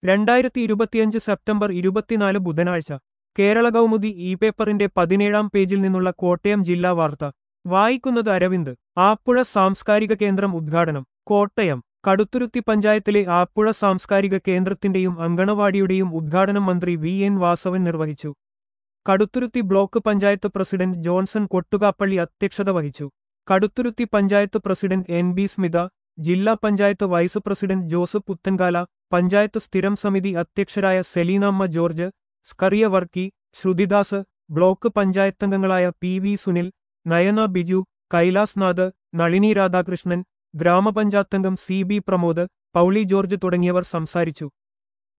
രണ്ടായിരത്തി ഇരുപത്തിയഞ്ച് സെപ്റ്റംബർ ഇരുപത്തിനാല് ബുധനാഴ്ച കേരള കൗമുദി ഇ പേപ്പറിന്റെ പതിനേഴാം പേജിൽ നിന്നുള്ള കോട്ടയം ജില്ലാ വാർത്ത വായിക്കുന്നത് അരവിന്ദ് ആപ്പുഴ സാംസ്കാരിക കേന്ദ്രം ഉദ്ഘാടനം കോട്ടയം കടുത്തുരുത്തി പഞ്ചായത്തിലെ ആപ്പുഴ സാംസ്കാരിക കേന്ദ്രത്തിന്റെയും അങ്കണവാടിയുടെയും ഉദ്ഘാടനം മന്ത്രി വി എൻ വാസവൻ നിർവഹിച്ചു കടുത്തുരുത്തി ബ്ലോക്ക് പഞ്ചായത്ത് പ്രസിഡന്റ് ജോൺസൺ കൊട്ടുകാപ്പള്ളി അധ്യക്ഷത വഹിച്ചു Kaduthuruthy panchayat president N B Smitha ജില്ലാ പഞ്ചായത്ത് വൈസ് പ്രസിഡന്റ് ജോസഫ് പുത്തൻകാല പഞ്ചായത്ത് സ്ഥിരം സമിതി അധ്യക്ഷരായ സെലീനാമ്മ ജോർജ് സ്കറിയ വർക്കി ശ്രുതിദാസ് ബ്ലോക്ക് പഞ്ചായത്തംഗങ്ങളായ പി വി സുനിൽ നയന ബിജു കൈലാസ് നാഥ് നളിനി രാധാകൃഷ്ണൻ ഗ്രാമപഞ്ചായത്തംഗം സി ബി പ്രമോദ് പൗളി ജോർജ് തുടങ്ങിയവർ സംസാരിച്ചു